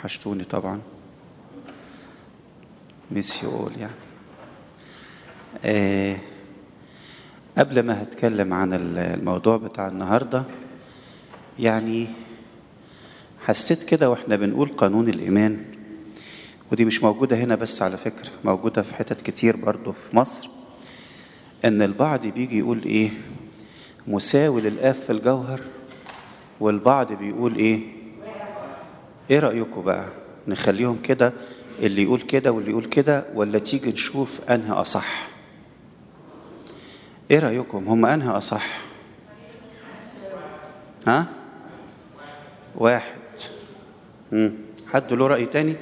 وحشتوني طبعا ميس يقول يعني آه قبل ما هتكلم عن الموضوع بتاع النهارده يعني حسيت كده واحنا بنقول قانون الايمان ودي مش موجوده هنا بس على فكره موجوده في حتت كتير برضو في مصر ان البعض بيجي يقول ايه مساوي للآب في الجوهر والبعض بيقول ايه ايه رأيكم بقى نخليهم كده اللي يقول كده واللي يقول كده ولا تيجي نشوف انهي اصح ايه رأيكم هم انهي اصح ها واحد مم. حد له رأي تاني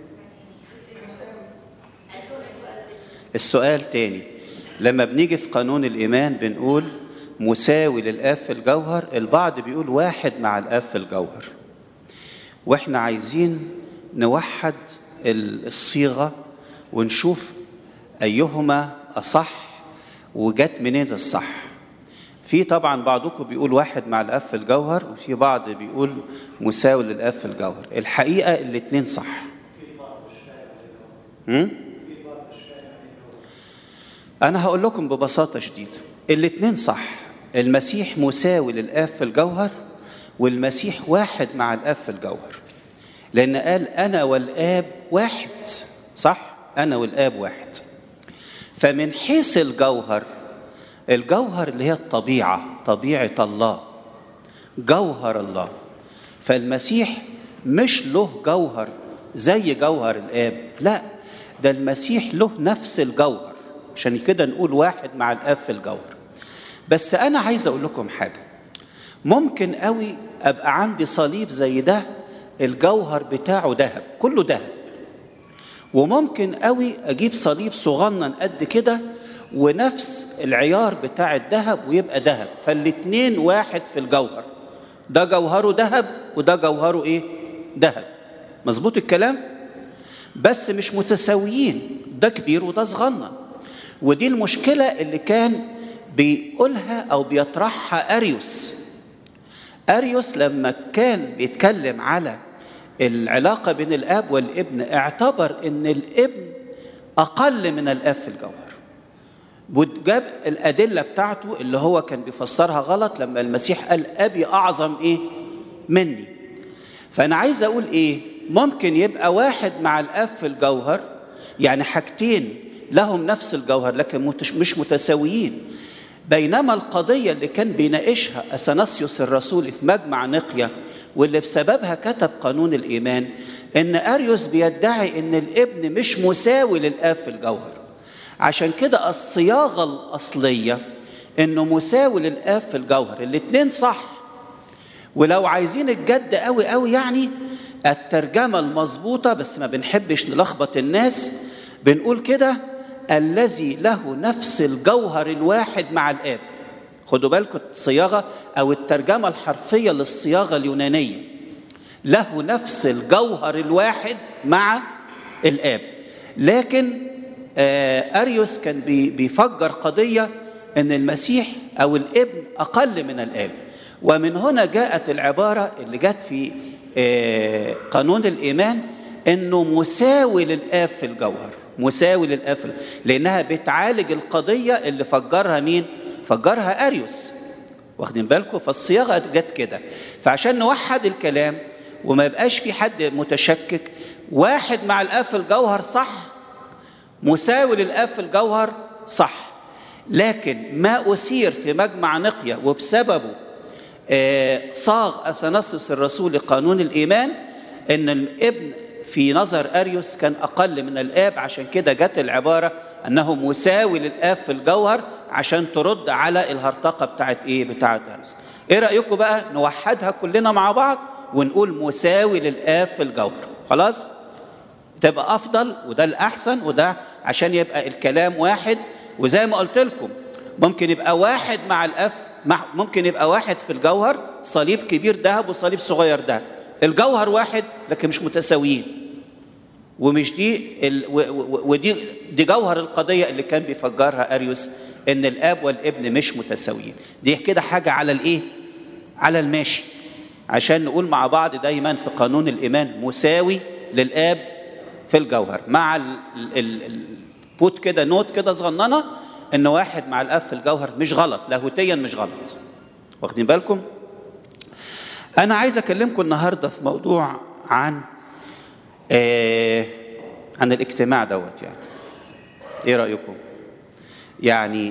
السؤال تاني لما بنيجي في قانون الإيمان بنقول مساوي للآب في الجوهر البعض بيقول واحد مع الآب في الجوهر واحنا عايزين نوحد الصيغة ونشوف أيهما أصح وجت منين الصح في طبعا بعضكم بيقول واحد مع الآب في الجوهر وفي بعض بيقول مساوي للآب في الجوهر الحقيقة الاتنين صح م? أنا هقول لكم ببساطة شديدة الاتنين صح المسيح مساوي للآب في الجوهر والمسيح واحد مع الآب في الجوهر لأن قال أنا والآب واحد صح؟ أنا والآب واحد فمن حيث الجوهر الجوهر اللي هي الطبيعة طبيعة الله جوهر الله فالمسيح مش له جوهر زي جوهر الآب لا ده المسيح له نفس الجوهر عشان كده نقول واحد مع الآب في الجوهر بس أنا عايز أقول لكم حاجة ممكن قوي أبقى عندي صليب زي ده الجوهر بتاعه ذهب كله ذهب وممكن قوي أجيب صليب صغنن قد كده ونفس العيار بتاع الذهب ويبقى ذهب فالاتنين واحد في الجوهر ده جوهره ذهب وده جوهره ايه ذهب مظبوط الكلام بس مش متساويين ده كبير وده صغنن ودي المشكلة اللي كان بيقولها أو بيطرحها أريوس أريوس لما كان بيتكلم على العلاقة بين الآب والابن اعتبر أن الابن أقل من الآب في الجوهر وجاب الأدلة بتاعته اللي هو كان بيفسرها غلط لما المسيح قال أبي أعظم إيه مني فأنا عايز أقول إيه ممكن يبقى واحد مع الآب في الجوهر يعني حاجتين لهم نفس الجوهر لكن مش متساويين بينما القضية اللي كان بيناقشها أثناسيوس الرسول في مجمع نقيا واللي بسببها كتب قانون الإيمان إن أريوس بيدعي إن الابن مش مساوي للآب في الجوهر عشان كده الصياغة الأصلية إنه مساوي للآب في الجوهر الاتنين صح ولو عايزين الجد قوي قوي يعني الترجمة المظبوطة بس ما بنحبش نلخبط الناس بنقول كده الذي له نفس الجوهر الواحد مع الآب خدوا بالكم الصياغة أو الترجمة الحرفية للصياغة اليونانية له نفس الجوهر الواحد مع الآب لكن أريوس كان بيفجر قضية أن المسيح أو الابن أقل من الآب ومن هنا جاءت العبارة اللي جت في قانون الإيمان أنه مساوي للآب في الجوهر مساوي للآب لأنها بتعالج القضية اللي فجرها مين؟ فجرها أريوس واخدين بالكم فالصياغة جت كده فعشان نوحد الكلام وما يبقاش في حد متشكك واحد مع الآب في الجوهر صح مساوي للآب في الجوهر صح لكن ما أثير في مجمع نقيا وبسببه صاغ أثناسيوس الرسول لقانون الإيمان إن الابن في نظر أريوس كان أقل من الآب عشان كده جت العبارة أنه مساوي للآب في الجوهر عشان ترد على الهرطقة بتاعت إيه بتاعت أريوس إيه رأيكم بقى نوحدها كلنا مع بعض ونقول مساوي للآب في الجوهر خلاص تبقى أفضل وده الأحسن وده عشان يبقى الكلام واحد وزي ما قلت لكم ممكن يبقى واحد مع الآب ممكن يبقى واحد في الجوهر صليب كبير ذهب وصليب صغير ذهب الجوهر واحد لكن مش متساويين ومش دي ال... و... و... ودي دي جوهر القضيه اللي كان بيفجرها اريوس ان الاب والابن مش متساويين دي كده حاجه على الايه على الماشي عشان نقول مع بعض دايما في قانون الايمان مساوي للاب في الجوهر مع البوت كده نوت كده صغننه ان واحد مع الاب في الجوهر مش غلط لاهوتيا مش غلط واخدين بالكم انا عايز اكلمكم النهارده في موضوع عن آه عن الاجتماع دوت يعني ايه رايكم يعني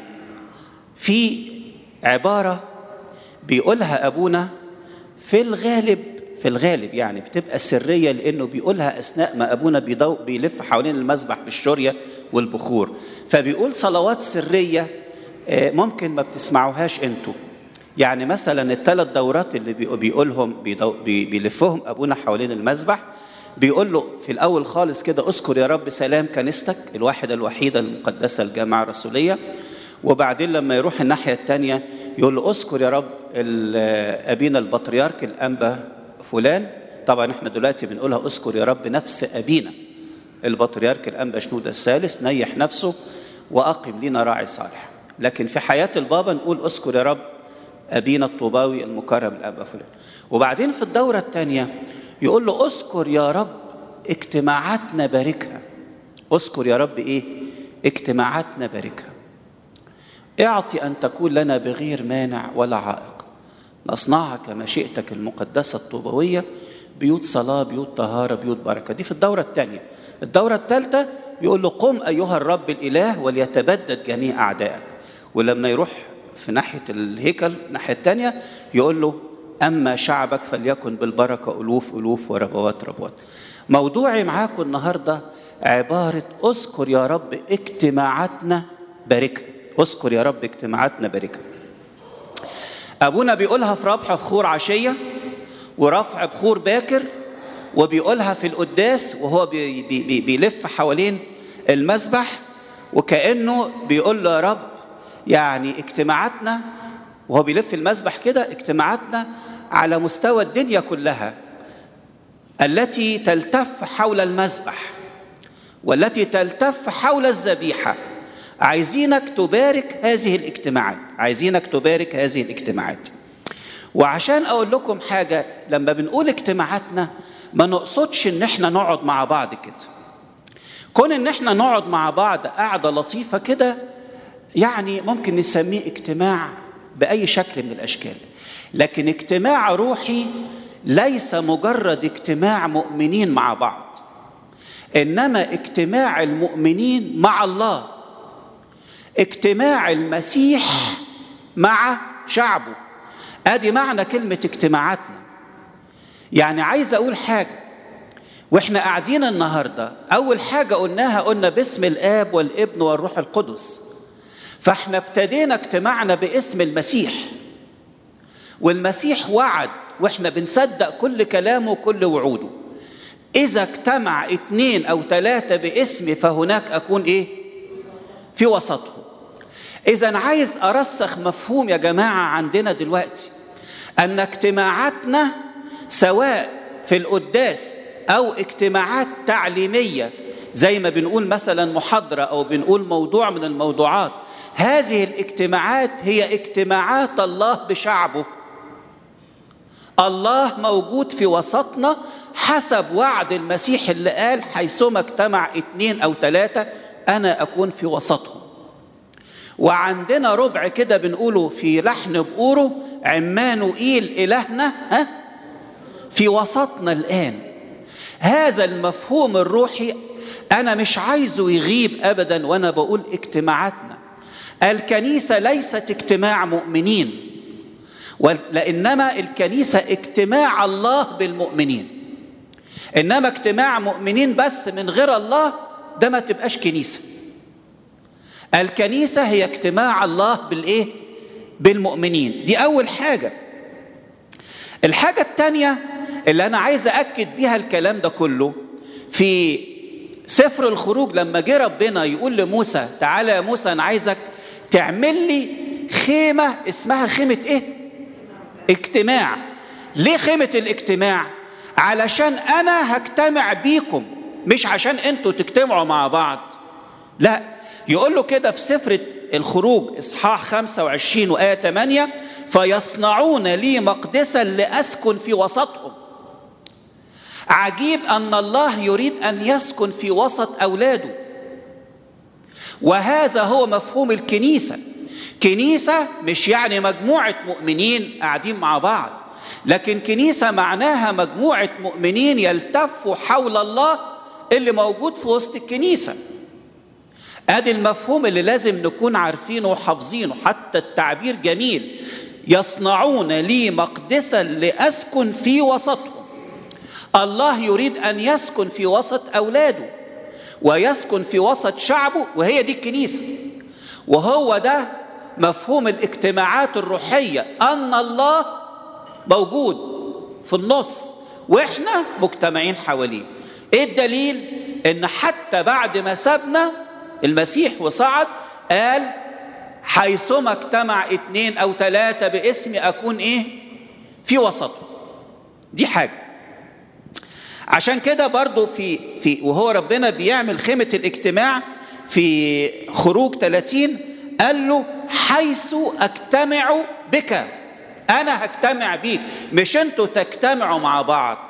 في عباره بيقولها ابونا في الغالب في الغالب يعني بتبقى سريه لانه بيقولها اثناء ما ابونا بيضو بيلف حوالين المسبح بالشوريه والبخور فبيقول صلوات سريه ممكن ما بتسمعوهاش انتوا يعني مثلا الثلاث دورات اللي بيقولهم بيلفهم ابونا حوالين المسبح بيقول له في الاول خالص كده اذكر يا رب سلام كنيستك الواحده الوحيده المقدسه الجامعه الرسوليه وبعدين لما يروح الناحيه الثانيه يقول له اذكر يا رب ابينا البطريرك الانبا فلان طبعا احنا دلوقتي بنقولها اذكر يا رب نفس ابينا البطريرك الانبا شنوده الثالث نيح نفسه واقم لنا راعي صالح لكن في حياه البابا نقول اذكر يا رب ابينا الطوباوي المكرم الانبا فلان وبعدين في الدوره الثانيه يقول له اذكر يا رب اجتماعاتنا باركها اذكر يا رب ايه اجتماعاتنا باركها اعطي ان تكون لنا بغير مانع ولا عائق نصنعها كمشيئتك المقدسه الطوبويه بيوت صلاه بيوت طهاره بيوت بركه دي في الدوره الثانيه الدوره الثالثه يقول له قم ايها الرب الاله وليتبدد جميع اعدائك ولما يروح في ناحيه الهيكل الناحيه الثانيه يقول له اما شعبك فليكن بالبركه الوف الوف وربوات ربوات موضوعي معاكم النهارده عباره اذكر يا رب اجتماعاتنا باركها اذكر يا رب اجتماعاتنا باركها ابونا بيقولها في رفع بخور عشيه ورفع بخور باكر وبيقولها في القداس وهو بي بي بيلف حوالين المسبح وكانه بيقول له يا رب يعني اجتماعاتنا وهو بيلف المسبح كده اجتماعاتنا على مستوى الدنيا كلها التي تلتف حول المسبح والتي تلتف حول الذبيحه عايزينك تبارك هذه الاجتماعات عايزينك تبارك هذه الاجتماعات وعشان اقول لكم حاجه لما بنقول اجتماعاتنا ما نقصدش ان احنا نقعد مع بعض كده كون ان احنا نقعد مع بعض قعده لطيفه كده يعني ممكن نسميه اجتماع باي شكل من الاشكال لكن اجتماع روحي ليس مجرد اجتماع مؤمنين مع بعض انما اجتماع المؤمنين مع الله اجتماع المسيح مع شعبه ادي معنى كلمه اجتماعاتنا يعني عايز اقول حاجه واحنا قاعدين النهارده اول حاجه قلناها قلنا باسم الاب والابن والروح القدس فاحنا ابتدينا اجتماعنا باسم المسيح والمسيح وعد واحنا بنصدق كل كلامه وكل وعوده اذا اجتمع اتنين او ثلاثه باسمي فهناك اكون ايه في وسطهم اذا عايز ارسخ مفهوم يا جماعه عندنا دلوقتي ان اجتماعاتنا سواء في القداس او اجتماعات تعليميه زي ما بنقول مثلا محاضره او بنقول موضوع من الموضوعات هذه الاجتماعات هي اجتماعات الله بشعبه الله موجود في وسطنا حسب وعد المسيح اللي قال حيثما اجتمع اتنين او ثلاثه انا اكون في وسطهم وعندنا ربع كده بنقوله في لحن بقوره عمانوئيل إلهنا ها في وسطنا الآن هذا المفهوم الروحي أنا مش عايزه يغيب أبدا وأنا بقول اجتماعاتنا الكنيسة ليست اجتماع مؤمنين لإنما الكنيسة اجتماع الله بالمؤمنين إنما اجتماع مؤمنين بس من غير الله ده ما تبقاش كنيسه الكنيسة هي اجتماع الله بالإيه؟ بالمؤمنين دي أول حاجة الحاجة الثانية اللي أنا عايز أكد بيها الكلام ده كله في سفر الخروج لما جه ربنا يقول لموسى تعالى يا موسى أنا عايزك تعمل لي خيمة اسمها خيمة إيه؟ اجتماع ليه خيمة الاجتماع؟ علشان أنا هجتمع بيكم مش عشان أنتوا تجتمعوا مع بعض لا يقول له كده في سفر الخروج اصحاح 25 وايه 8 فيصنعون لي مقدسا لاسكن في وسطهم عجيب ان الله يريد ان يسكن في وسط اولاده وهذا هو مفهوم الكنيسه كنيسه مش يعني مجموعه مؤمنين قاعدين مع بعض لكن كنيسه معناها مجموعه مؤمنين يلتفوا حول الله اللي موجود في وسط الكنيسه ادي المفهوم اللي لازم نكون عارفينه وحافظينه حتى التعبير جميل يصنعون لي مقدسا لاسكن في وسطهم الله يريد ان يسكن في وسط اولاده ويسكن في وسط شعبه وهي دي الكنيسه وهو ده مفهوم الاجتماعات الروحيه ان الله موجود في النص واحنا مجتمعين حواليه ايه الدليل ان حتى بعد ما سابنا المسيح وصعد قال حيثما اجتمع اتنين او ثلاثة باسمي اكون ايه في وسطهم دي حاجة عشان كده برضو في في وهو ربنا بيعمل خيمة الاجتماع في خروج 30 قال له حيث اجتمع بك انا هجتمع بيك مش انتوا تجتمعوا مع بعض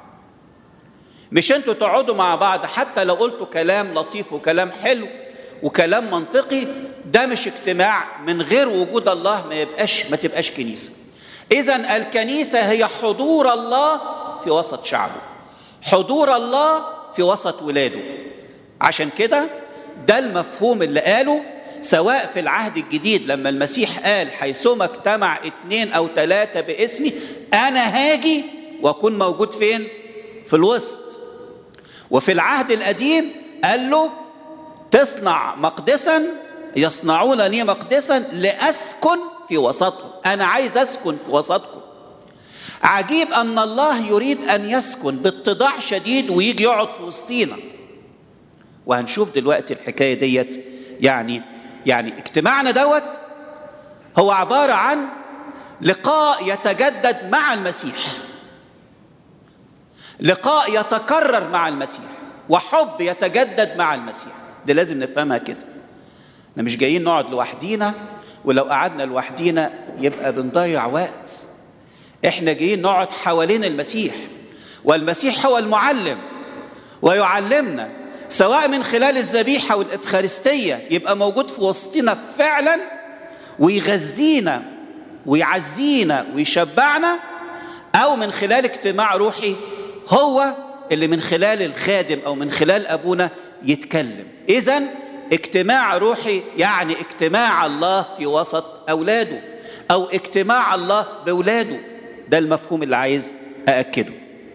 مش انتوا تقعدوا مع بعض حتى لو قلتوا كلام لطيف وكلام حلو وكلام منطقي ده مش اجتماع من غير وجود الله ما يبقاش ما تبقاش كنيسه اذا الكنيسه هي حضور الله في وسط شعبه حضور الله في وسط ولاده عشان كده ده المفهوم اللي قاله سواء في العهد الجديد لما المسيح قال حيثما اجتمع اتنين او ثلاثة باسمي انا هاجي واكون موجود فين في الوسط وفي العهد القديم قال له تصنع مقدسا يصنعون لي مقدسا لاسكن في وسطهم انا عايز اسكن في وسطكم عجيب ان الله يريد ان يسكن باتضاع شديد ويجي يقعد في وسطينا وهنشوف دلوقتي الحكايه ديت يعني يعني اجتماعنا دوت هو عباره عن لقاء يتجدد مع المسيح لقاء يتكرر مع المسيح وحب يتجدد مع المسيح ده لازم نفهمها كده احنا مش جايين نقعد لوحدينا ولو قعدنا لوحدينا يبقى بنضيع وقت احنا جايين نقعد حوالين المسيح والمسيح هو المعلم ويعلمنا سواء من خلال الذبيحه والافخارستيه يبقى موجود في وسطنا فعلا ويغذينا ويعزينا ويشبعنا او من خلال اجتماع روحي هو اللي من خلال الخادم او من خلال ابونا يتكلم اذا اجتماع روحي يعني اجتماع الله في وسط اولاده او اجتماع الله باولاده ده المفهوم اللي عايز ااكده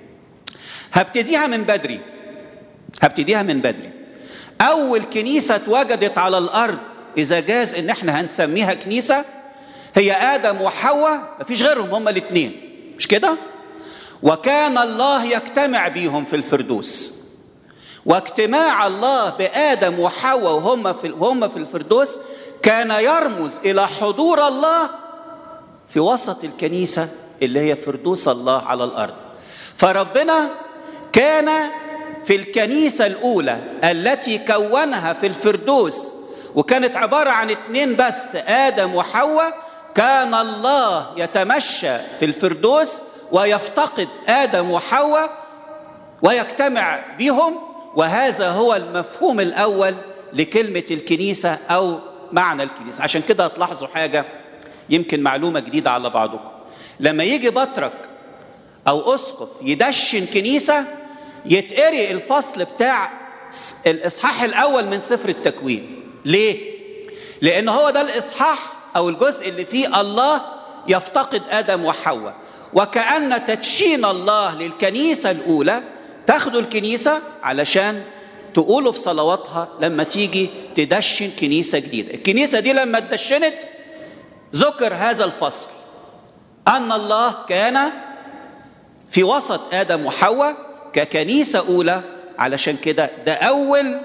هبتديها من بدري هبتديها من بدري اول كنيسه اتوجدت على الارض اذا جاز ان احنا هنسميها كنيسه هي ادم وحواء مفيش غيرهم هما الاثنين مش كده وكان الله يجتمع بيهم في الفردوس واجتماع الله بادم وحواء وهم في وهم في الفردوس كان يرمز الى حضور الله في وسط الكنيسه اللي هي فردوس الله على الارض فربنا كان في الكنيسه الاولى التي كونها في الفردوس وكانت عباره عن اتنين بس ادم وحواء كان الله يتمشى في الفردوس ويفتقد ادم وحواء ويجتمع بهم وهذا هو المفهوم الاول لكلمه الكنيسه او معنى الكنيسه عشان كده هتلاحظوا حاجه يمكن معلومه جديده على بعضكم لما يجي بطرك او اسقف يدشن كنيسه يتقري الفصل بتاع الاصحاح الاول من سفر التكوين ليه لان هو ده الاصحاح او الجزء اللي فيه الله يفتقد ادم وحواء وكأن تدشين الله للكنيسة الأولى تاخدوا الكنيسة علشان تقولوا في صلواتها لما تيجي تدشن كنيسة جديدة الكنيسة دي لما اتدشنت ذكر هذا الفصل أن الله كان في وسط آدم وحواء ككنيسة أولى علشان كده ده أول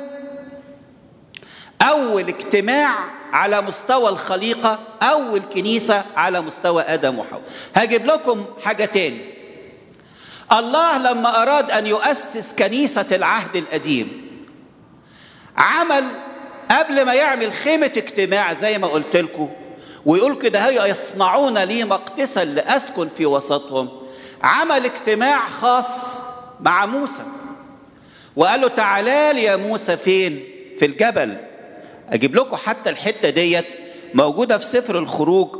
أول اجتماع على مستوى الخليقة أول كنيسة على مستوى آدم وحواء هجيب لكم حاجة تاني الله لما أراد أن يؤسس كنيسة العهد القديم عمل قبل ما يعمل خيمة اجتماع زي ما قلت لكم ويقول كده هي يصنعون لي مقدسا لأسكن في وسطهم عمل اجتماع خاص مع موسى وقال له تعالى لي يا موسى فين في الجبل اجيب لكم حتى الحته ديت موجوده في سفر الخروج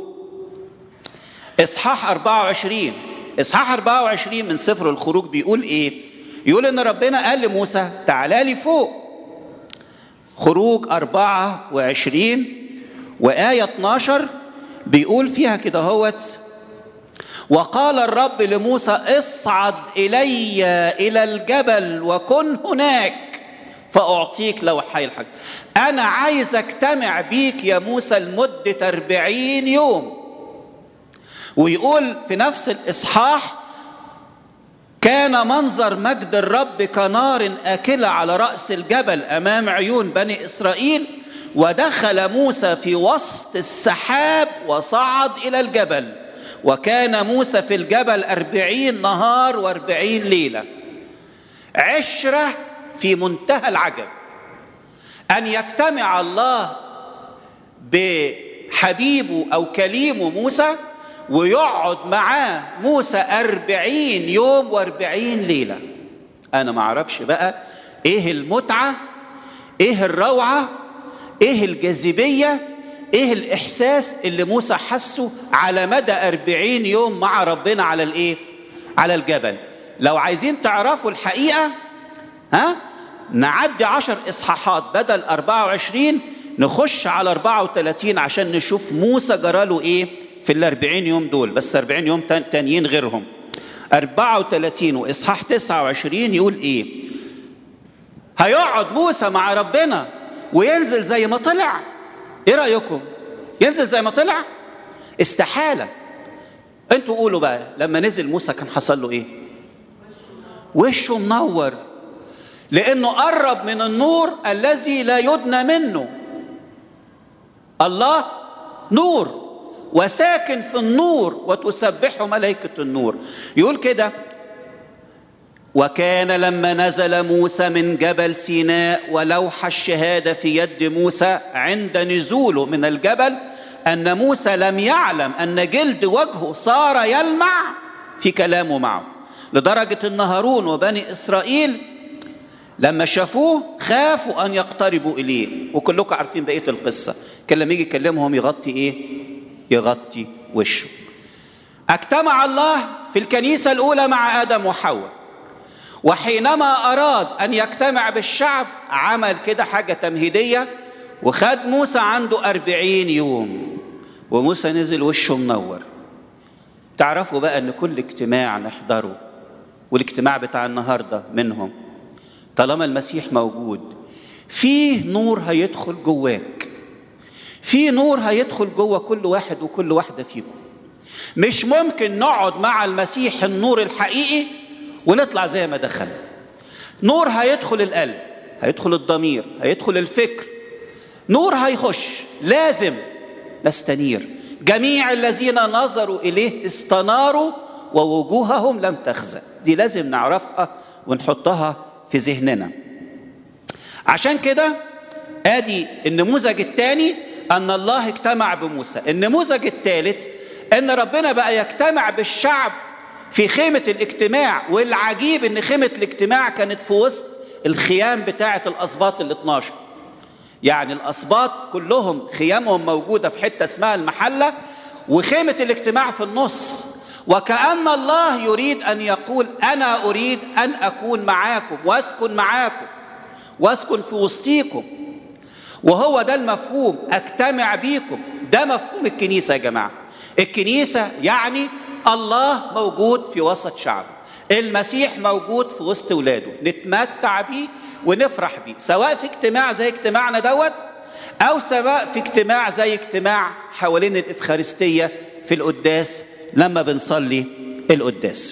اصحاح 24 اصحاح 24 من سفر الخروج بيقول ايه يقول ان ربنا قال لموسى تعالى لي فوق خروج 24 وآية 12 بيقول فيها كده هوت وقال الرب لموسى اصعد إلي إلى الجبل وكن هناك فأعطيك لوحي الحج أنا عايز أجتمع بيك يا موسى لمدة أربعين يوم ويقول في نفس الإصحاح كان منظر مجد الرب كنار آكلة على رأس الجبل أمام عيون بني إسرائيل ودخل موسى في وسط السحاب وصعد إلى الجبل وكان موسى في الجبل أربعين نهار وأربعين ليلة عشرة في منتهى العجب أن يجتمع الله بحبيبه أو كليمه موسى ويقعد معاه موسى أربعين يوم وأربعين ليلة أنا ما أعرفش بقى إيه المتعة إيه الروعة إيه الجاذبية إيه الإحساس اللي موسى حسه على مدى أربعين يوم مع ربنا على الإيه على الجبل لو عايزين تعرفوا الحقيقة ها نعدي عشر إصحاحات بدل أربعة وعشرين نخش على أربعة وثلاثين عشان نشوف موسى جراله إيه في الأربعين يوم دول بس أربعين يوم تانيين غيرهم أربعة وثلاثين وإصحاح تسعة وعشرين يقول إيه هيقعد موسى مع ربنا وينزل زي ما طلع إيه رأيكم ينزل زي ما طلع استحالة انتوا قولوا بقى لما نزل موسى كان حصل له ايه وشه منور لانه قرب من النور الذي لا يدنى منه الله نور وساكن في النور وتسبحه ملائكة النور يقول كده وكان لما نزل موسى من جبل سيناء ولوح الشهادة في يد موسى عند نزوله من الجبل أن موسى لم يعلم أن جلد وجهه صار يلمع في كلامه معه لدرجة أن هارون وبني إسرائيل لما شافوه خافوا أن يقتربوا إليه وكلكم عارفين بقية القصة كان لما يجي يكلمهم يغطي إيه يغطي وشه اجتمع الله في الكنيسة الأولى مع آدم وحواء وحينما أراد أن يجتمع بالشعب عمل كده حاجة تمهيدية وخد موسى عنده أربعين يوم وموسى نزل وشه منور تعرفوا بقى أن كل اجتماع نحضره والاجتماع بتاع النهاردة منهم طالما المسيح موجود فيه نور هيدخل جواك في نور هيدخل جوه كل واحد وكل واحدة فيكم مش ممكن نقعد مع المسيح النور الحقيقي ونطلع زي ما دخل نور هيدخل القلب هيدخل الضمير هيدخل الفكر نور هيخش لازم نستنير جميع الذين نظروا إليه استناروا ووجوههم لم تخزى دي لازم نعرفها ونحطها في ذهننا عشان كده ادي النموذج الثاني ان الله اجتمع بموسى النموذج الثالث ان ربنا بقى يجتمع بالشعب في خيمة الاجتماع والعجيب ان خيمة الاجتماع كانت في وسط الخيام بتاعة الأسباط ال 12 يعني الأسباط كلهم خيامهم موجودة في حتة اسمها المحلة وخيمة الاجتماع في النص وكأن الله يريد أن يقول أنا أريد أن أكون معاكم وأسكن معاكم وأسكن في وسطيكم وهو ده المفهوم أجتمع بيكم ده مفهوم الكنيسة يا جماعة الكنيسة يعني الله موجود في وسط شعبه المسيح موجود في وسط ولاده نتمتع بيه ونفرح بيه سواء في اجتماع زي اجتماعنا دوت او سواء في اجتماع زي اجتماع حوالين الافخارستيه في القداس لما بنصلي القداس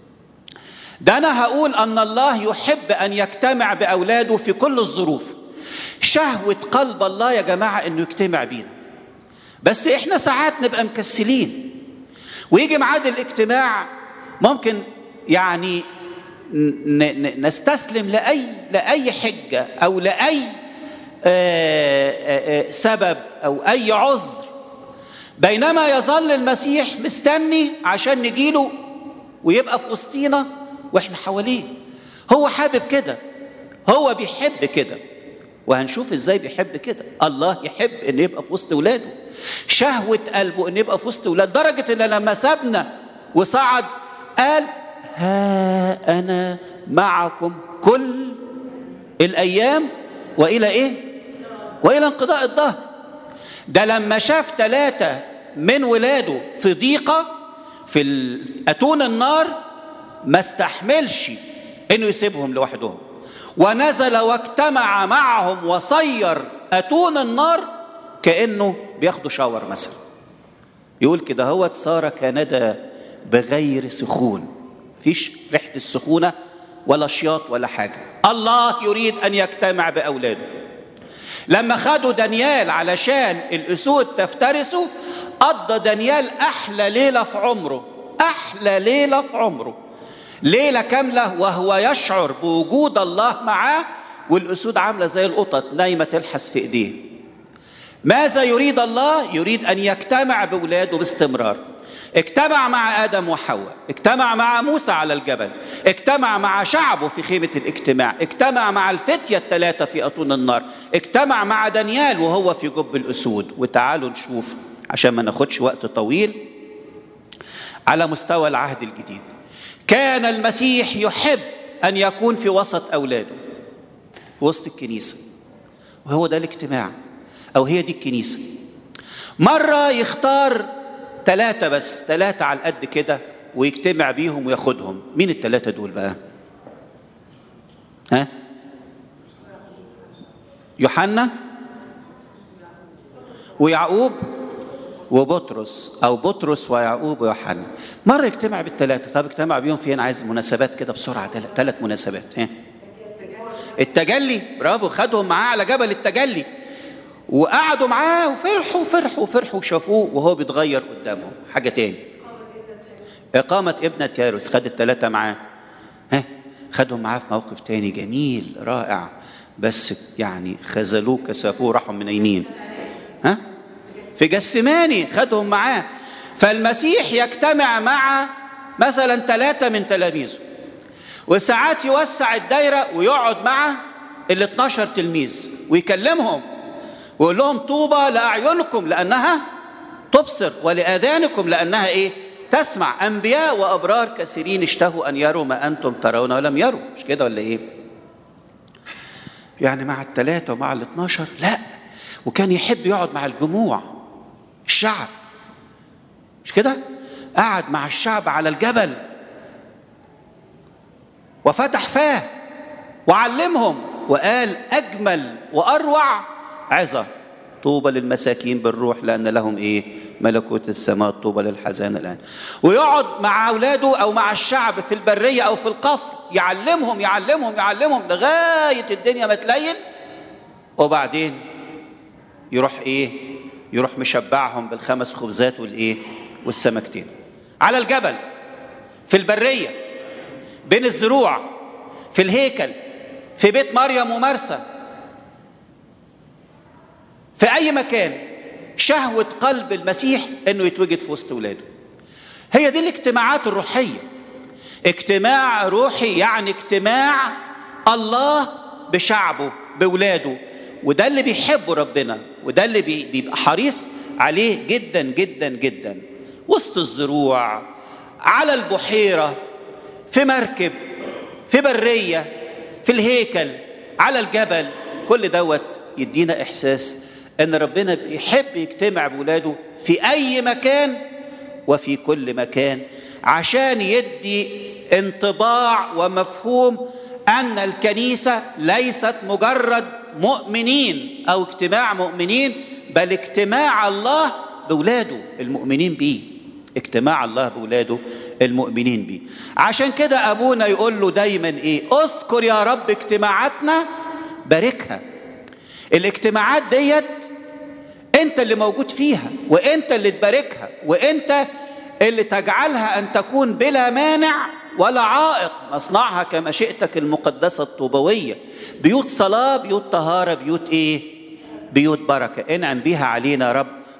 ده انا هقول ان الله يحب ان يجتمع باولاده في كل الظروف شهوه قلب الله يا جماعه انه يجتمع بينا بس احنا ساعات نبقى مكسلين ويجي ميعاد الاجتماع ممكن يعني نستسلم لاي لاي حجه او لاي سبب او اي عذر بينما يظل المسيح مستني عشان نجيله ويبقى في وسطينا واحنا حواليه هو حابب كده هو بيحب كده وهنشوف ازاي بيحب كده الله يحب ان يبقى في وسط ولاده شهوة قلبه ان يبقى في وسط ولاده درجة ان لما سابنا وصعد قال ها انا معكم كل الايام والى ايه والى انقضاء الظهر ده لما شاف ثلاثة من ولاده في ضيقة في أتون النار ما استحملش انه يسيبهم لوحدهم ونزل واجتمع معهم وصير أتون النار كأنه بياخدوا شاور مثلا يقول كده هو صار كندى بغير سخون فيش ريحة السخونة ولا شياط ولا حاجة الله يريد أن يجتمع بأولاده لما خدوا دانيال علشان الأسود تفترسه قضى دانيال أحلى ليلة في عمره أحلى ليلة في عمره ليلة كاملة وهو يشعر بوجود الله معاه والأسود عاملة زي القطط نايمة تلحس في إيديه ماذا يريد الله؟ يريد أن يجتمع بولاده باستمرار اجتمع مع آدم وحواء اجتمع مع موسى على الجبل اجتمع مع شعبه في خيمة الاجتماع اجتمع مع الفتية الثلاثة في أطون النار اجتمع مع دانيال وهو في جب الأسود وتعالوا نشوف عشان ما ناخدش وقت طويل على مستوى العهد الجديد كان المسيح يحب أن يكون في وسط أولاده في وسط الكنيسة وهو ده الاجتماع أو هي دي الكنيسة مرة يختار ثلاثة بس ثلاثة على القد كده ويجتمع بيهم وياخدهم مين الثلاثة دول بقى ها يوحنا ويعقوب وبطرس او بطرس ويعقوب ويوحنا مره يجتمع بالثلاثه طب اجتمع بيهم فين عايز مناسبات كده بسرعه ثلاث مناسبات ها التجلي برافو خدهم معاه على جبل التجلي وقعدوا معاه وفرحوا وفرحوا وفرحوا وشافوه وهو بيتغير قدامهم حاجه تاني إقامة ابنة ياروس خد الثلاثة معاه ها خدهم معاه في موقف تاني جميل رائع بس يعني خذلوه كسفوه راحوا منيمين ها في جسماني خدهم معاه فالمسيح يجتمع مع مثلا ثلاثة من تلاميذه وساعات يوسع الدايرة ويقعد مع ال 12 تلميذ ويكلمهم ويقول لهم طوبى لأعينكم لأنها تبصر ولآذانكم لأنها إيه؟ تسمع أنبياء وأبرار كثيرين اشتهوا أن يروا ما أنتم ترون ولم يروا مش كده ولا إيه؟ يعني مع الثلاثة ومع ال 12 لا وكان يحب يقعد مع الجموع الشعب مش كده قعد مع الشعب على الجبل وفتح فاه وعلمهم وقال اجمل واروع عظه طوبى للمساكين بالروح لان لهم ايه ملكوت السماء طوبى للحزان الان ويقعد مع اولاده او مع الشعب في البريه او في القفر يعلمهم يعلمهم يعلمهم لغايه الدنيا ما تليل وبعدين يروح ايه يروح مشبعهم بالخمس خبزات والايه والسمكتين على الجبل في البريه بين الزروع في الهيكل في بيت مريم ومرسى في اي مكان شهوه قلب المسيح انه يتوجد في وسط ولاده هي دي الاجتماعات الروحيه اجتماع روحي يعني اجتماع الله بشعبه بولاده وده اللي بيحبه ربنا وده اللي بيبقى حريص عليه جدا جدا جدا وسط الزروع على البحيره في مركب في بريه في الهيكل على الجبل كل دوت يدينا احساس ان ربنا بيحب يجتمع بولاده في اي مكان وفي كل مكان عشان يدي انطباع ومفهوم ان الكنيسه ليست مجرد مؤمنين او اجتماع مؤمنين بل اجتماع الله بولاده المؤمنين بيه اجتماع الله بولاده المؤمنين بيه عشان كده ابونا يقول له دايما ايه اذكر يا رب اجتماعاتنا باركها الاجتماعات ديت انت اللي موجود فيها وانت اللي تباركها وانت اللي تجعلها ان تكون بلا مانع ولا عائق نصنعها كمشيئتك المقدسة الطوبوية بيوت صلاة بيوت طهارة بيوت ايه بيوت بركة انعم بيها علينا يا رب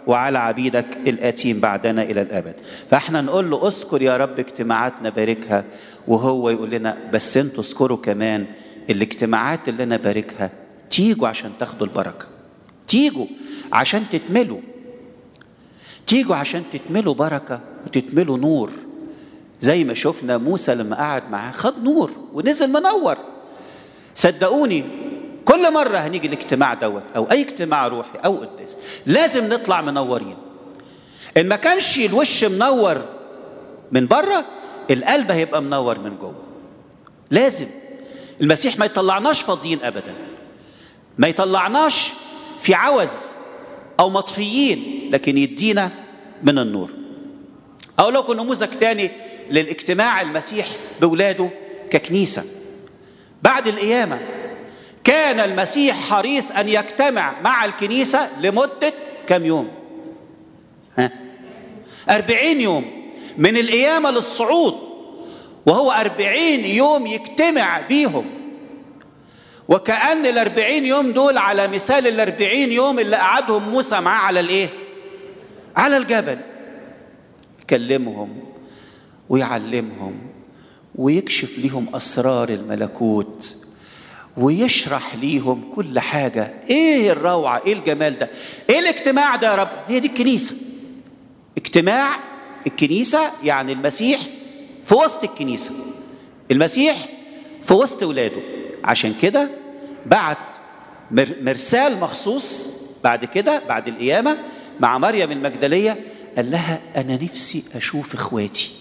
وعلى عبيدك الآتين بعدنا إلى الأبد فإحنا نقول له اذكر يا رب اجتماعاتنا باركها وهو يقول لنا بس انتوا اذكروا كمان الاجتماعات اللي أنا باركها تيجوا عشان تاخدوا البركة تيجوا عشان تتملوا تيجوا عشان تتملوا بركة وتتملوا نور زي ما شفنا موسى لما قعد معاه خد نور ونزل منور صدقوني كل مرة هنيجي الاجتماع دوت أو أي اجتماع روحي أو قداس لازم نطلع منورين إن ما كانش الوش منور من بره القلب هيبقى منور من جوه لازم المسيح ما يطلعناش فاضيين أبدا ما يطلعناش في عوز أو مطفيين لكن يدينا من النور أقول لكم نموذج تاني للاجتماع المسيح بولاده ككنيسة بعد القيامة كان المسيح حريص أن يجتمع مع الكنيسة لمدة كم يوم ها أربعين يوم من القيامة للصعود وهو أربعين يوم يجتمع بيهم وكأن الأربعين يوم دول على مثال الأربعين يوم اللي قعدهم موسى معاه على الإيه على الجبل يكلمهم ويعلمهم ويكشف ليهم أسرار الملكوت ويشرح ليهم كل حاجة ايه الروعة ايه الجمال ده ايه الاجتماع ده يا رب هي دي الكنيسة اجتماع الكنيسة يعني المسيح في وسط الكنيسة المسيح في وسط ولاده عشان كده بعت مرسال مخصوص بعد كده بعد القيامة مع مريم المجدلية قال لها أنا نفسي أشوف إخواتي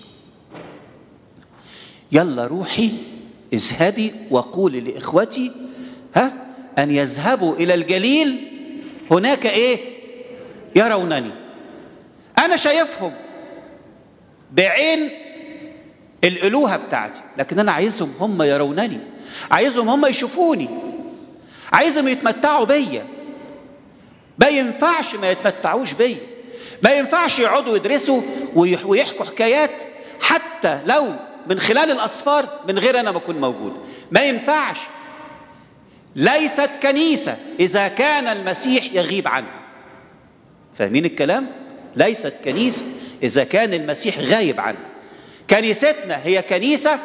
يلا روحي اذهبي وقولي لاخوتي ها ان يذهبوا الى الجليل هناك ايه يرونني انا شايفهم بعين الالوهه بتاعتي لكن انا عايزهم هم يرونني عايزهم هم يشوفوني عايزهم يتمتعوا بيا ما ينفعش ما يتمتعوش بيا ما ينفعش يقعدوا يدرسوا ويحكوا حكايات حتى لو من خلال الأسفار من غير أنا ما أكون موجود ما ينفعش ليست كنيسة إذا كان المسيح يغيب عنها فاهمين الكلام؟ ليست كنيسة إذا كان المسيح غايب عنها كنيستنا هي كنيسة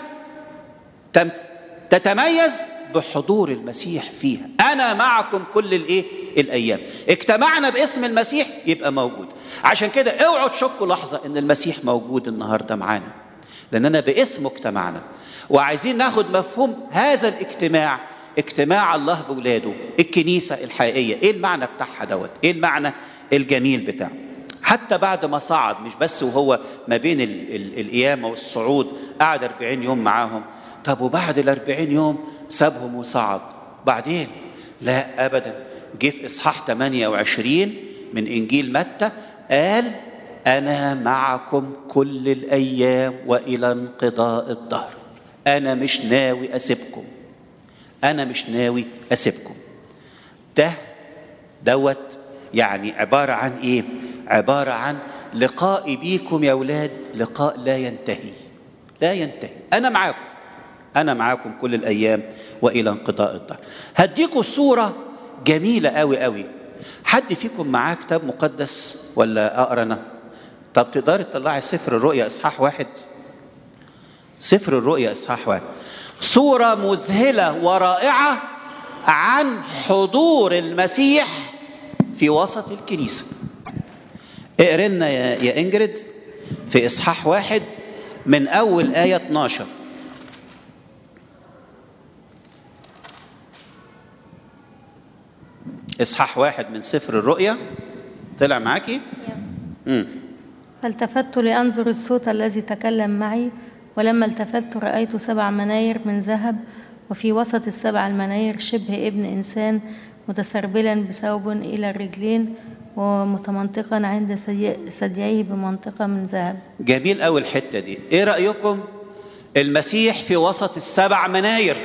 تتميز بحضور المسيح فيها أنا معكم كل الإيه؟ الأيام اجتمعنا باسم المسيح يبقى موجود عشان كده اوعوا تشكوا لحظة إن المسيح موجود النهاردة معانا لأننا باسمه اجتمعنا وعايزين ناخد مفهوم هذا الاجتماع اجتماع الله بولاده الكنيسة الحقيقية ايه المعنى بتاعها دوت ايه المعنى الجميل بتاعه حتى بعد ما صعد مش بس وهو ما بين ال ال القيامة والصعود قعد 40 يوم معاهم طب وبعد ال 40 يوم سابهم وصعد بعدين لا أبدا جه في إصحاح 28 من إنجيل متى قال أنا معكم كل الأيام وإلى انقضاء الدهر أنا مش ناوي أسيبكم أنا مش ناوي أسيبكم ده دوت يعني عبارة عن إيه؟ عبارة عن لقائي بيكم يا أولاد لقاء لا ينتهي لا ينتهي أنا معاكم أنا معاكم كل الأيام وإلى انقضاء الدهر هديكم صورة جميلة قوي قوي حد فيكم معاه كتاب مقدس ولا أقرأ أنا؟ طب تقدري تطلعي سفر الرؤيا اصحاح واحد سفر الرؤيا اصحاح واحد صورة مذهلة ورائعة عن حضور المسيح في وسط الكنيسة اقرا لنا يا, يا انجريد في اصحاح واحد من اول آية 12 اصحاح واحد من سفر الرؤيا طلع معاكي؟ امم فالتفت لأنظر الصوت الذي تكلم معي ولما التفت رأيت سبع مناير من ذهب وفي وسط السبع المناير شبه ابن إنسان متسربلا بثوب إلى الرجلين ومتمنطقا عند ثدييه بمنطقة من ذهب جميل أوي الحتة دي إيه رأيكم المسيح في وسط السبع مناير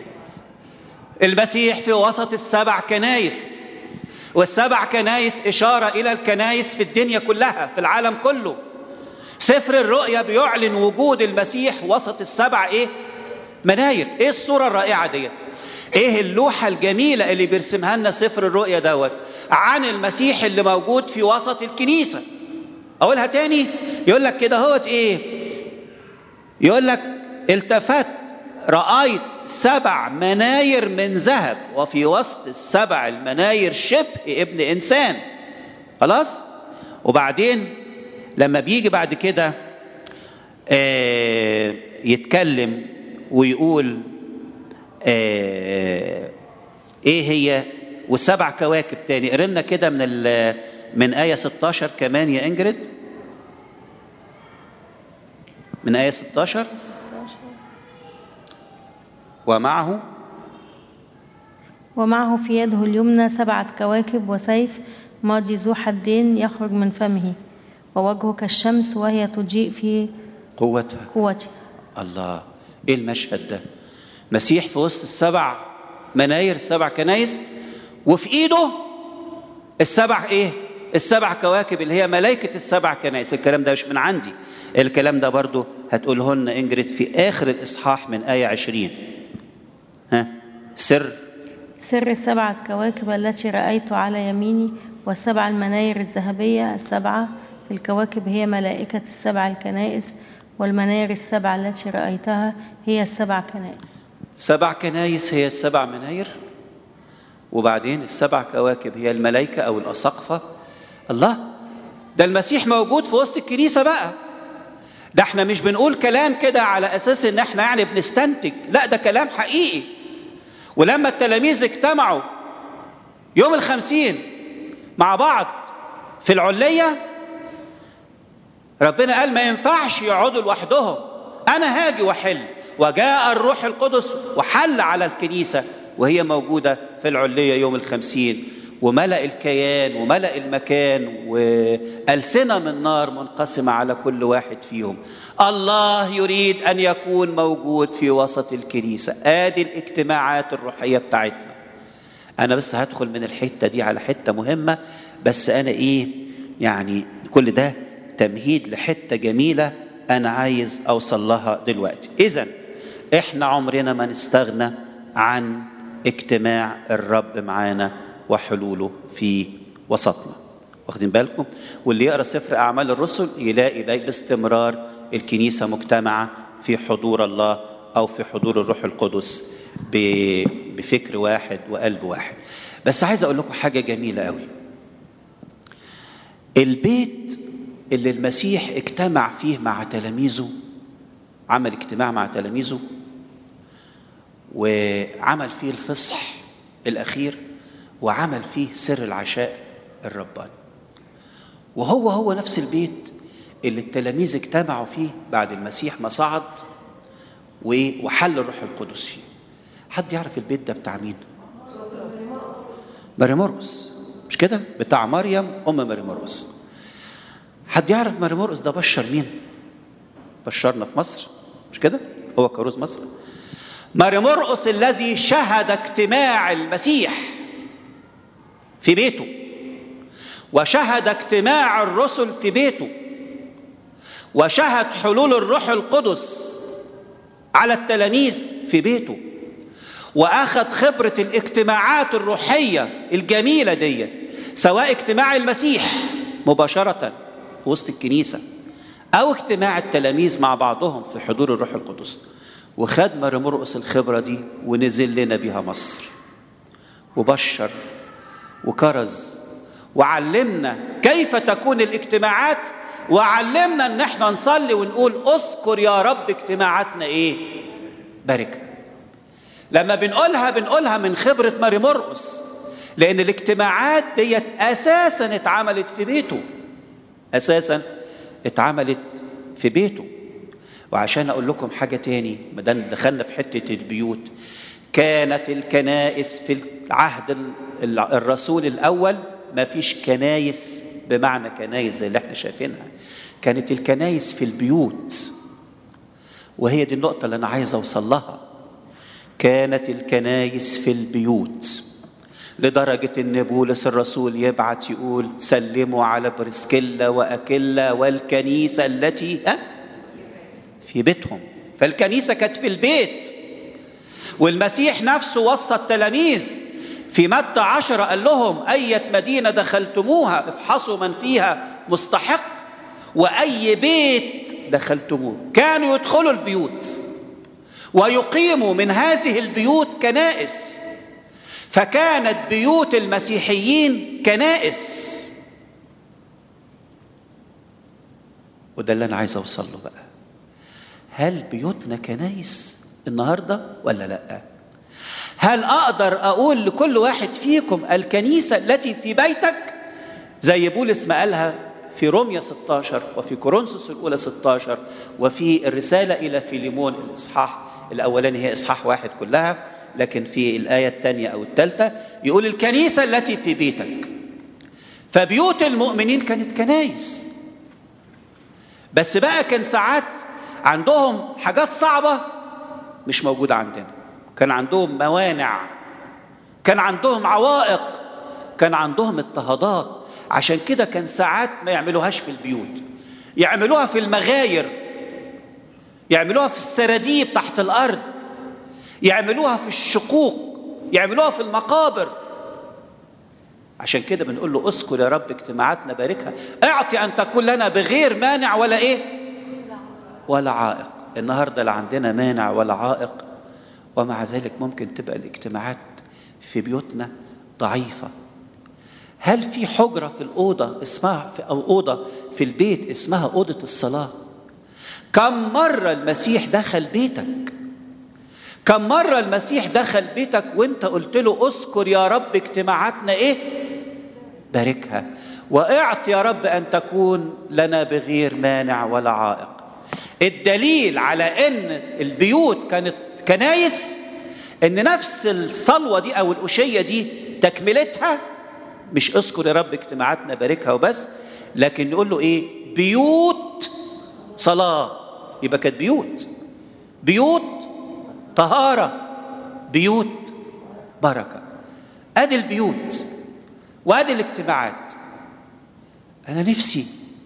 المسيح في وسط السبع كنايس والسبع كنايس إشارة إلى الكنايس في الدنيا كلها في العالم كله سفر الرؤيا بيعلن وجود المسيح وسط السبع إيه؟ مناير إيه الصورة الرائعة دي ايه اللوحة الجميلة اللي بيرسمها لنا سفر الرؤيا دوت عن المسيح اللي موجود في وسط الكنيسة اقولها تاني يقول لك كده هوت ايه يقول لك التفت رأيت سبع مناير من ذهب وفي وسط السبع المناير شبه ابن انسان خلاص وبعدين لما بيجي بعد كده آه يتكلم ويقول آه ايه هي وسبع كواكب تاني قرينا كده من من آية 16 كمان يا إنجريد من آية 16 ومعه ومعه في يده اليمنى سبعة كواكب وسيف ماضي ذو حدين يخرج من فمه ووجهه كالشمس وهي تضيء في قوتها قوته الله ايه المشهد ده مسيح في وسط السبع مناير سبع كنايس وفي ايده السبع ايه السبع كواكب اللي هي ملائكة السبع كنائس الكلام ده مش من عندي الكلام ده برضو هتقوله لنا انجريد في آخر الإصحاح من آية عشرين ها سر سر السبعة كواكب التي رأيت على يميني والسبع المناير الذهبية السبعة في الكواكب هي ملائكة السبع الكنائس والمناير السبع التي رأيتها هي السبع كنائس سبع كنايس هي السبع مناير وبعدين السبع كواكب هي الملائكة أو الأساقفة الله ده المسيح موجود في وسط الكنيسة بقى ده احنا مش بنقول كلام كده على أساس إن احنا يعني بنستنتج لا ده كلام حقيقي ولما التلاميذ اجتمعوا يوم الخمسين مع بعض في العلية ربنا قال ما ينفعش يقعدوا لوحدهم أنا هاجي وحل وجاء الروح القدس وحل على الكنيسة وهي موجودة في العلية يوم الخمسين وملأ الكيان وملأ المكان وألسنة من نار منقسمة على كل واحد فيهم الله يريد أن يكون موجود في وسط الكنيسة آدي الاجتماعات الروحية بتاعتنا أنا بس هدخل من الحتة دي على حتة مهمة بس أنا إيه يعني كل ده تمهيد لحتة جميلة أنا عايز أوصل لها دلوقتي إذا إحنا عمرنا ما نستغنى عن اجتماع الرب معانا وحلوله في وسطنا واخدين بالكم واللي يقرا سفر اعمال الرسل يلاقي باستمرار الكنيسه مجتمعه في حضور الله او في حضور الروح القدس بفكر واحد وقلب واحد بس عايز اقول لكم حاجه جميله قوي البيت اللي المسيح اجتمع فيه مع تلاميذه عمل اجتماع مع تلاميذه وعمل فيه الفصح الاخير وعمل فيه سر العشاء الرباني وهو هو نفس البيت اللي التلاميذ اجتمعوا فيه بعد المسيح ما صعد وحل الروح القدس فيه حد يعرف البيت ده بتاع مين ماري مرقس مش كده بتاع مريم ام ماري مرقس حد يعرف ماري مرقس ده بشر مين بشرنا في مصر مش كده هو كروز مصر ماري مرقس الذي شهد اجتماع المسيح في بيته وشهد اجتماع الرسل في بيته وشهد حلول الروح القدس على التلاميذ في بيته واخذ خبره الاجتماعات الروحيه الجميله دي سواء اجتماع المسيح مباشره في وسط الكنيسه او اجتماع التلاميذ مع بعضهم في حضور الروح القدس وخد ماري مرقس الخبره دي ونزل لنا بيها مصر وبشر وكرز وعلمنا كيف تكون الاجتماعات وعلمنا ان احنا نصلي ونقول اذكر يا رب اجتماعاتنا ايه بركه لما بنقولها بنقولها من خبره ماري مرقس لان الاجتماعات ديت اساسا اتعملت في بيته اساسا اتعملت في بيته وعشان اقول لكم حاجه تاني ما دام دخلنا في حته البيوت كانت الكنائس في العهد الرسول الاول ما فيش كنايس بمعنى كنايس زي اللي احنا شايفينها كانت الكنايس في البيوت وهي دي النقطه اللي انا عايز اوصل لها كانت الكنايس في البيوت لدرجة إن بولس الرسول يبعت يقول سلموا على برسكيلا وأكيلا والكنيسة التي ها في بيتهم فالكنيسة كانت في البيت والمسيح نفسه وصى التلاميذ في متى عشرة قال لهم أية مدينة دخلتموها افحصوا من فيها مستحق وأي بيت دخلتموه كانوا يدخلوا البيوت ويقيموا من هذه البيوت كنائس فكانت بيوت المسيحيين كنائس وده اللي انا عايز اوصل له بقى هل بيوتنا كنايس النهارده ولا لا هل اقدر اقول لكل واحد فيكم الكنيسه التي في بيتك زي بولس ما قالها في روميا 16 وفي كورنثوس الاولى 16 وفي الرساله الى فيليمون الاصحاح الاولاني هي اصحاح واحد كلها لكن في الايه الثانيه او الثالثه يقول الكنيسه التي في بيتك فبيوت المؤمنين كانت كنايس بس بقى كان ساعات عندهم حاجات صعبه مش موجوده عندنا كان عندهم موانع كان عندهم عوائق كان عندهم اضطهادات عشان كده كان ساعات ما يعملوهاش في البيوت يعملوها في المغاير يعملوها في السراديب تحت الارض يعملوها في الشقوق يعملوها في المقابر عشان كده بنقول له اذكر يا رب اجتماعاتنا باركها اعطي ان تكون لنا بغير مانع ولا ايه ولا عائق النهارده لا عندنا مانع ولا عائق ومع ذلك ممكن تبقى الاجتماعات في بيوتنا ضعيفه هل في حجره في الاوضه اسمها في او اوضه في البيت اسمها اوضه الصلاه كم مره المسيح دخل بيتك كم مرة المسيح دخل بيتك وانت قلت له اذكر يا رب اجتماعاتنا ايه باركها واعط يا رب ان تكون لنا بغير مانع ولا عائق الدليل على ان البيوت كانت كنايس ان نفس الصلوة دي او الأشية دي تكملتها مش اذكر يا رب اجتماعاتنا باركها وبس لكن نقول له ايه بيوت صلاة يبقى كانت بيوت بيوت طهارة بيوت بركة ادي البيوت وادي الاجتماعات انا نفسي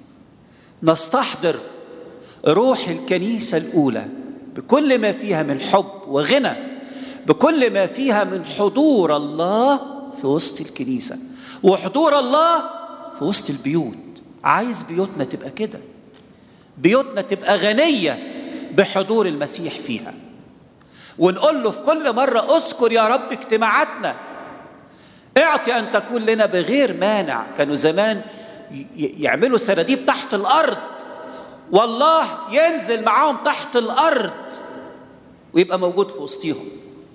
نستحضر روح الكنيسة الأولى بكل ما فيها من حب وغنى بكل ما فيها من حضور الله في وسط الكنيسة وحضور الله في وسط البيوت عايز بيوتنا تبقى كده بيوتنا تبقى غنية بحضور المسيح فيها ونقول له في كل مرة اذكر يا رب اجتماعاتنا اعطي أن تكون لنا بغير مانع كانوا زمان يعملوا سراديب تحت الأرض والله ينزل معاهم تحت الأرض ويبقى موجود في وسطيهم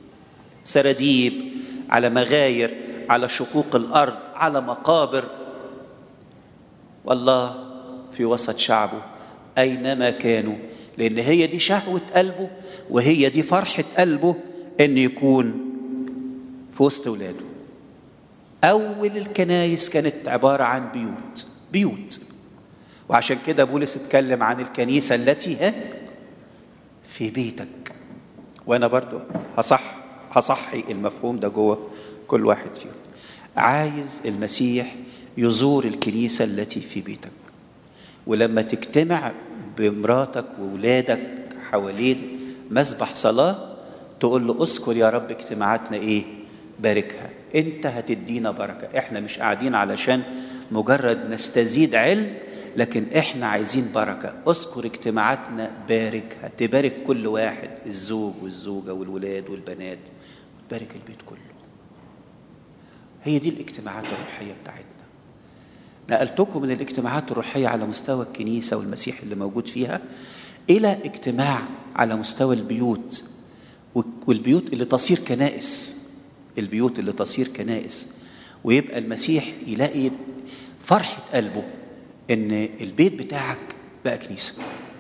سراديب على مغاير على شقوق الأرض على مقابر والله في وسط شعبه أينما كانوا لأن هي دي شهوة قلبه وهي دي فرحة قلبه أن يكون في وسط ولاده أول الكنايس كانت عبارة عن بيوت بيوت وعشان كده بولس اتكلم عن الكنيسة التي ها في بيتك وأنا برضو هصح هصحي المفهوم ده جوه كل واحد فيهم عايز المسيح يزور الكنيسة التي في بيتك ولما تجتمع بمراتك وولادك حوالين مسبح صلاة تقول له اذكر يا رب اجتماعاتنا ايه باركها انت هتدينا بركة احنا مش قاعدين علشان مجرد نستزيد علم لكن احنا عايزين بركة اذكر اجتماعاتنا باركها تبارك كل واحد الزوج والزوجة والولاد والبنات تبارك البيت كله هي دي الاجتماعات الروحية بتاعتنا نقلتكم من الاجتماعات الروحية على مستوى الكنيسة والمسيح اللي موجود فيها إلى اجتماع على مستوى البيوت والبيوت اللي تصير كنائس البيوت اللي تصير كنائس ويبقى المسيح يلاقي فرحة قلبه إن البيت بتاعك بقى كنيسة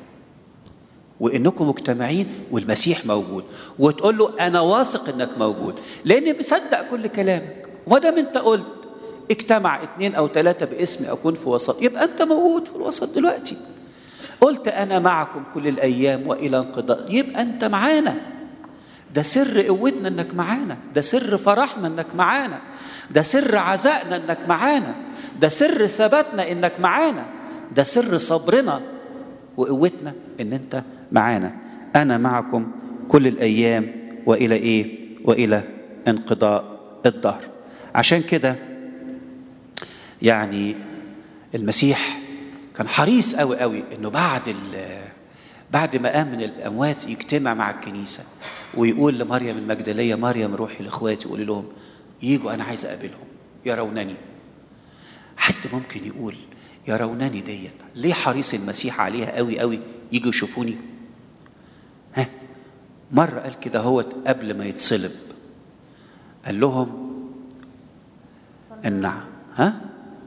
وإنكم مجتمعين والمسيح موجود وتقول له أنا واثق إنك موجود لأني بصدق كل كلامك وما دام أنت قلت اجتمع اثنين او ثلاثة باسمي اكون في وسط يبقى انت موجود في الوسط دلوقتي قلت انا معكم كل الايام والى انقضاء يبقى انت معانا ده سر قوتنا انك معانا ده سر فرحنا انك معانا ده سر عزائنا انك معانا ده سر ثباتنا انك معانا ده سر صبرنا وقوتنا ان انت معانا انا معكم كل الايام والى ايه والى انقضاء الدهر عشان كده يعني المسيح كان حريص قوي قوي انه بعد بعد ما قام من الاموات يجتمع مع الكنيسه ويقول لمريم المجدليه مريم روحي لاخواتي قولي لهم يجوا انا عايز اقابلهم يرونني حد ممكن يقول يرونني ديت ليه حريص المسيح عليها قوي قوي يجوا يشوفوني ها مره قال كده هوت قبل ما يتصلب قال لهم النعم ها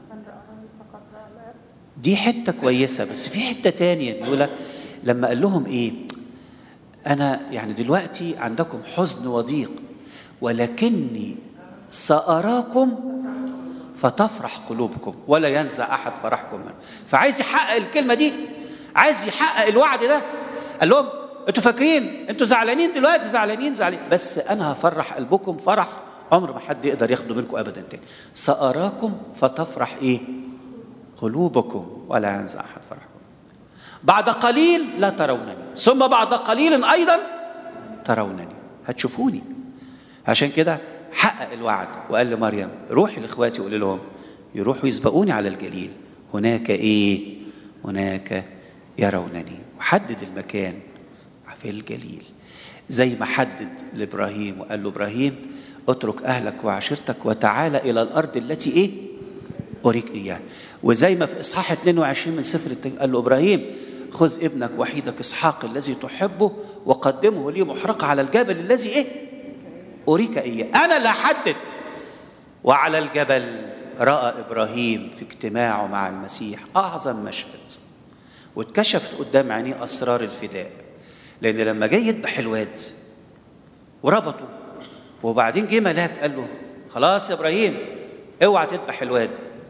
دي حتة كويسة بس في حتة تانية بيقول لما قال لهم ايه انا يعني دلوقتي عندكم حزن وضيق ولكني سأراكم فتفرح قلوبكم ولا ينزع احد فرحكم منه فعايز يحقق الكلمة دي عايز يحقق الوعد ده قال لهم انتوا فاكرين انتوا زعلانين دلوقتي زعلانين زعلانين بس انا هفرح قلبكم فرح عمر ما حد يقدر ياخده منكم ابدا تاني سأراكم فتفرح ايه قلوبكم ولا ينزع احد فرحكم بعد قليل لا ترونني ثم بعد قليل ايضا ترونني هتشوفوني عشان كده حقق الوعد وقال لمريم روحي لاخواتي وقولي لهم يروحوا يسبقوني على الجليل هناك ايه هناك يرونني وحدد المكان في الجليل زي ما حدد لابراهيم وقال له ابراهيم اترك اهلك وعشيرتك وتعالى الى الارض التي ايه أريك إياه وزي ما في إصحاح 22 من سفر التنين قال له إبراهيم خذ ابنك وحيدك إسحاق الذي تحبه وقدمه لي محرقة على الجبل الذي إيه أريك إياه أنا اللي أحدد وعلى الجبل رأى إبراهيم في اجتماعه مع المسيح أعظم مشهد واتكشفت قدام عينيه أسرار الفداء لأن لما جاي يذبح الواد وربطه وبعدين جه ملاك قال له خلاص يا إبراهيم اوعى تذبح الواد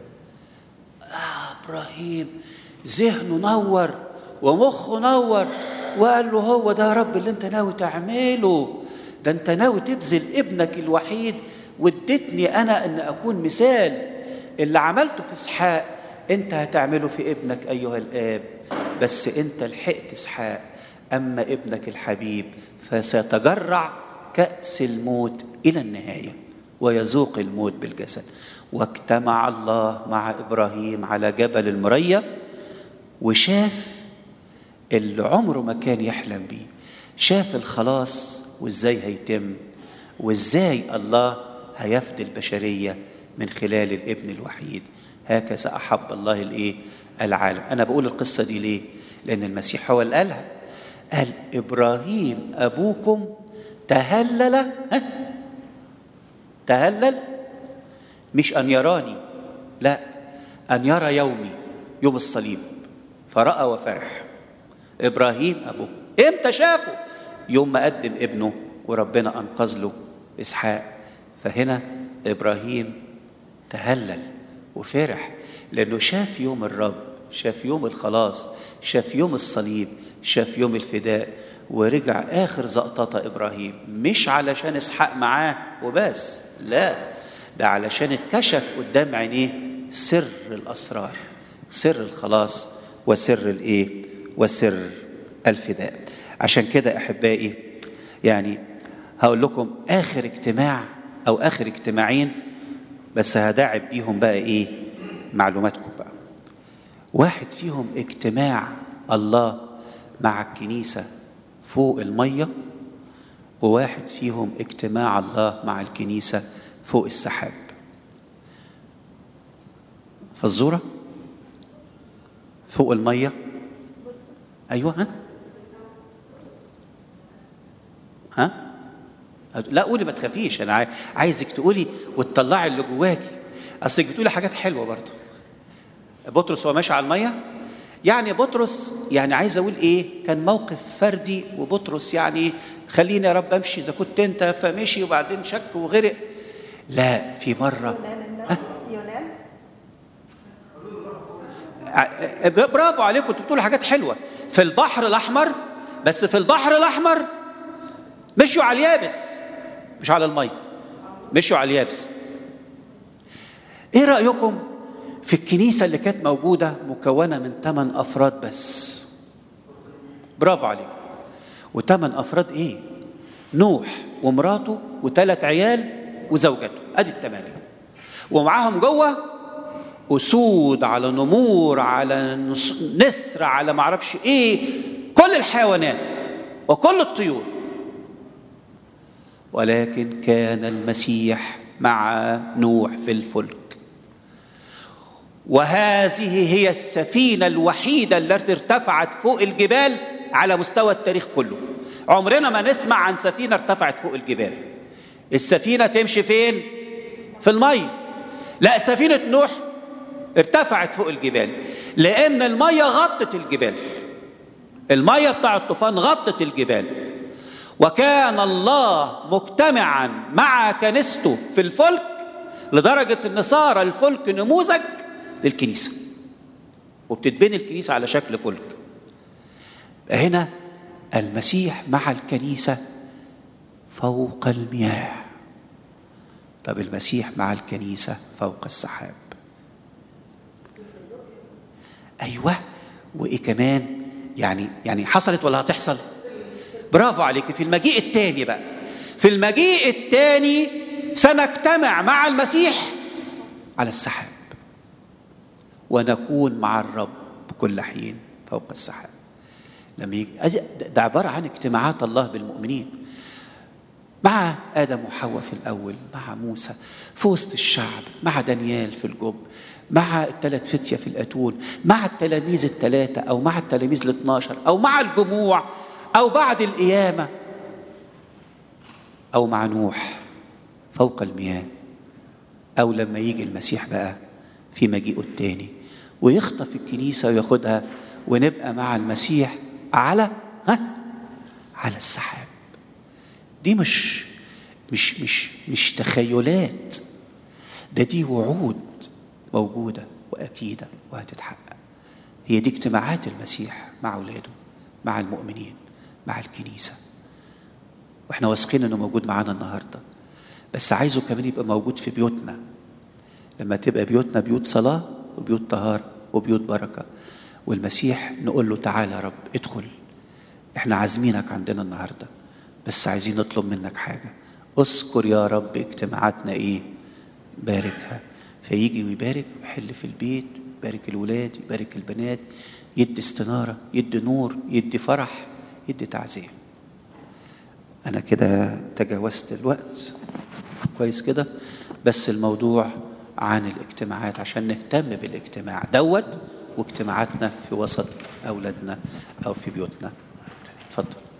آه ابراهيم ذهنه نور ومخه نور وقال له هو ده يا رب اللي انت ناوي تعمله ده انت ناوي تبذل ابنك الوحيد واديتني انا ان اكون مثال اللي عملته في اسحاق انت هتعمله في ابنك ايها الاب بس انت لحقت اسحاق اما ابنك الحبيب فسيتجرع كاس الموت الى النهايه ويذوق الموت بالجسد واجتمع الله مع ابراهيم على جبل المريا وشاف اللي عمره ما كان يحلم بيه شاف الخلاص وازاي هيتم وازاي الله هيفدي البشريه من خلال الابن الوحيد هكذا احب الله الايه العالم انا بقول القصه دي ليه لان المسيح هو اللي قالها قال ابراهيم ابوكم تهلل ها تهلل مش ان يراني لا ان يرى يومي يوم الصليب فراى وفرح ابراهيم ابوه امتى شافه يوم ما قدم ابنه وربنا انقذ له اسحاق فهنا ابراهيم تهلل وفرح لانه شاف يوم الرب شاف يوم الخلاص شاف يوم الصليب شاف يوم الفداء ورجع اخر زقططه ابراهيم مش علشان اسحاق معاه وبس لا ده علشان اتكشف قدام عينيه سر الاسرار سر الخلاص وسر الايه وسر الفداء عشان كده احبائي يعني هقول لكم اخر اجتماع او اخر اجتماعين بس هداعب بيهم بقى ايه معلوماتكم بقى واحد فيهم اجتماع الله مع الكنيسه فوق الميه وواحد فيهم اجتماع الله مع الكنيسه فوق السحاب فالزوره فوق الميه ايوه ها ها لا قولي ما تخافيش انا عايزك تقولي وتطلعي اللي جواكي اصلك بتقولي حاجات حلوه برضه بطرس هو ماشي على الميه يعني بطرس يعني عايز اقول ايه كان موقف فردي وبطرس يعني خليني يا رب امشي اذا كنت انت فمشي وبعدين شك وغرق لا في مره ها؟ برافو عليكم انتوا بتقولوا حاجات حلوه في البحر الاحمر بس في البحر الاحمر مشوا على اليابس مش على الميه مشوا على اليابس ايه رايكم في الكنيسه اللي كانت موجوده مكونه من ثمان افراد بس برافو عليكم وثمان افراد ايه نوح ومراته وثلاث عيال وزوجته ادي الثمانيه ومعاهم جوه اسود على نمور على نس- نسر على معرفش ايه كل الحيوانات وكل الطيور ولكن كان المسيح مع نوح في الفلك وهذه هي السفينه الوحيده التي ارتفعت فوق الجبال على مستوى التاريخ كله عمرنا ما نسمع عن سفينه ارتفعت فوق الجبال السفينه تمشي فين في الميه لا سفينه نوح ارتفعت فوق الجبال لان الميه غطت الجبال الميه بتاع الطوفان غطت الجبال وكان الله مجتمعا مع كنيسته في الفلك لدرجه ان صار الفلك نموذج للكنيسه وبتتبني الكنيسه على شكل فلك هنا المسيح مع الكنيسه فوق المياه طب المسيح مع الكنيسه فوق السحاب ايوه وايه كمان يعني يعني حصلت ولا هتحصل برافو عليك في المجيء الثاني بقى في المجيء الثاني سنجتمع مع المسيح على السحاب ونكون مع الرب كل حين فوق السحاب لما يجي أج- ده عباره عن اجتماعات الله بالمؤمنين مع ادم وحواء في الاول مع موسى في وسط الشعب مع دانيال في الجب مع الثلاث فتيه في الاتون مع التلاميذ الثلاثه او مع التلاميذ الاثناشر او مع الجموع او بعد القيامه او مع نوح فوق المياه او لما يجي المسيح بقى في مجيئه الثاني ويخطف الكنيسه وياخدها ونبقى مع المسيح على ها على السحاب دي مش مش مش مش تخيلات ده دي وعود موجودة وأكيدة وهتتحقق هي دي اجتماعات المسيح مع أولاده مع المؤمنين مع الكنيسة واحنا واثقين انه موجود معانا النهارده بس عايزه كمان يبقى موجود في بيوتنا لما تبقى بيوتنا بيوت صلاة وبيوت طهارة وبيوت بركة والمسيح نقول له تعالى يا رب ادخل احنا عازمينك عندنا النهارده بس عايزين نطلب منك حاجة اذكر يا رب اجتماعاتنا ايه باركها فيجي ويبارك ويحل في البيت يبارك الولاد يبارك البنات يدي استنارة يدي نور يدي فرح يدي تعزية أنا كده تجاوزت الوقت كويس كده بس الموضوع عن الاجتماعات عشان نهتم بالاجتماع دوت واجتماعاتنا في وسط أولادنا أو في بيوتنا اتفضل